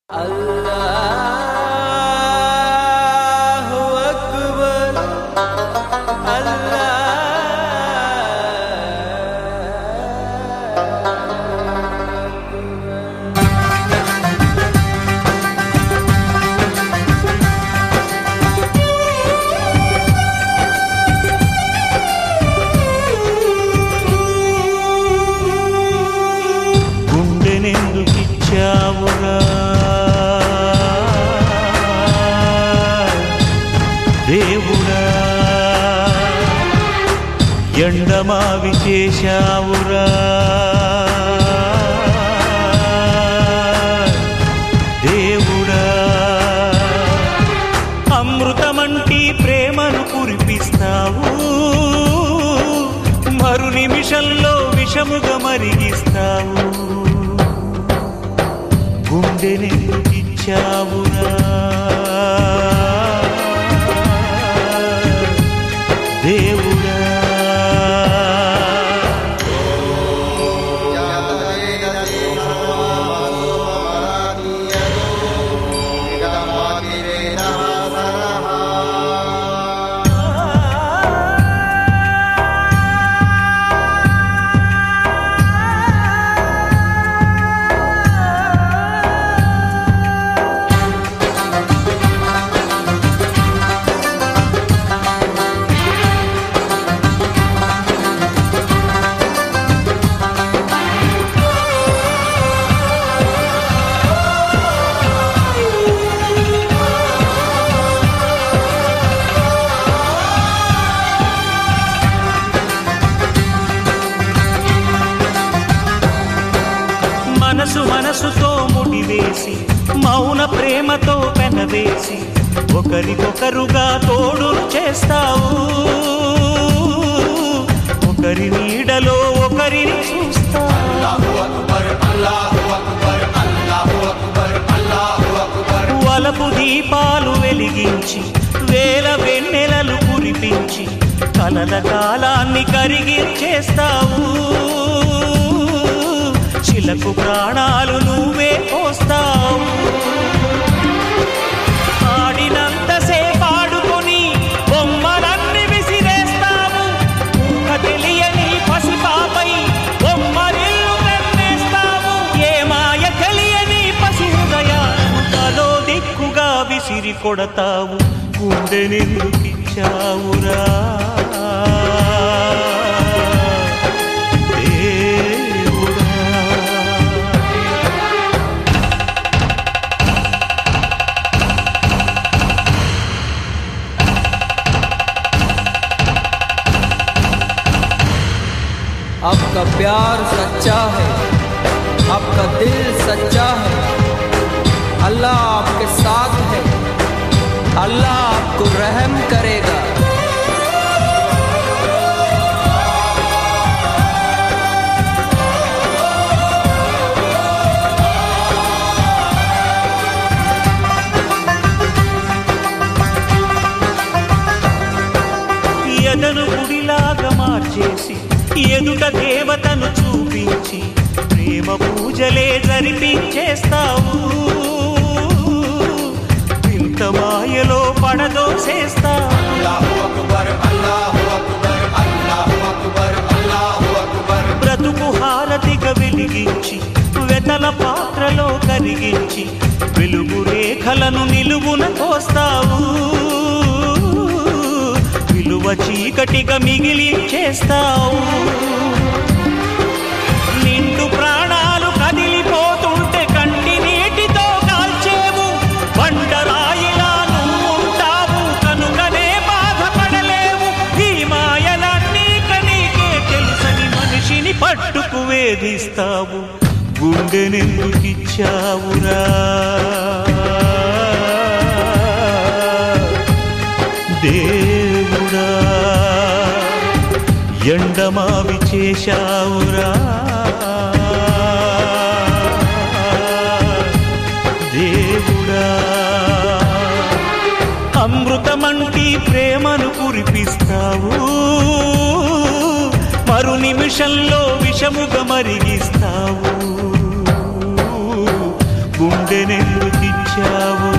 الله أكبر الله గుండెనెందుకిచ్చావురా దేవుడా ఎండమావి చేశావురా దేవుడా అమృతమంటి ప్రేమను కురిపిస్తావు మరు నిమిషంలో విషముగా మరిగిస్తావు గుండెని ఇచ్చావురా దేవుడా మనసు మనసుతో ముడివేసి మౌన ప్రేమతో పెనవేసి ఒకరికొకరుగా తోడు చేస్తావు ఒకరి నీడలో ఒకరిని చూస్తావు వలపు దీపాలు వెలిగించి వేల వెన్నెలలు కురిపించి కలల కాలాన్ని కరిగించేస్తావు చిలకు ప్రాణాలు నువ్వే పోస్తావు ఆడినంతసేపు ఆడుకొని బొమ్మలన్నీ విసిరేస్తావు ఊహ తెలియని పసిపాపై బొమ్మరిల్లు కన్నేస్తావు ఏ మాయ తెలియని పసి హృదయాలను తలో దిక్కుగా విసిరి కొడతావు గుండెనెందుకిచ్చావురా దేవుడా आपका प्यार सच्चा है आपका दिल सच्चा है अल्लाह आपके साथ है अल्लाह आपको रहम करेगा ఎదను గుడిలాగా మార్చేసి ఎదుట దేవతను చూపించి ప్రేమ పూజలే జరిపించేస్తావు ఇంత మాయలో పడదోసేస్తావు బ్రతుకు హారతిగా వెలిగించి వెతల పాత్రలో కరిగించి వెలుగు రేఖలను నిలువున కోస్తావు విలువ చీకటిగా మిగిలి చేస్తావు నిండు ప్రాణాలు కదిలిపోతుంటే కంటి నీటితో కాల్చేవు బండరాయిలా నువ్వు ఉంటావు కనుకనే బాధపడలేవు ఈ మాయలన్నీ కనీకే తెలుసని మనిషిని పట్టుకు వేధిస్తావు గుండెనెందుకిచ్చావురా దేవుడా ఎండమావి చేశావురా దేవుడా అమృతమంటి ప్రేమను కురిపిస్తావు మరు నిమిషంలో విషముగా మరిగిస్తావు గుండెనెందు బ్రతుకిచ్చావురా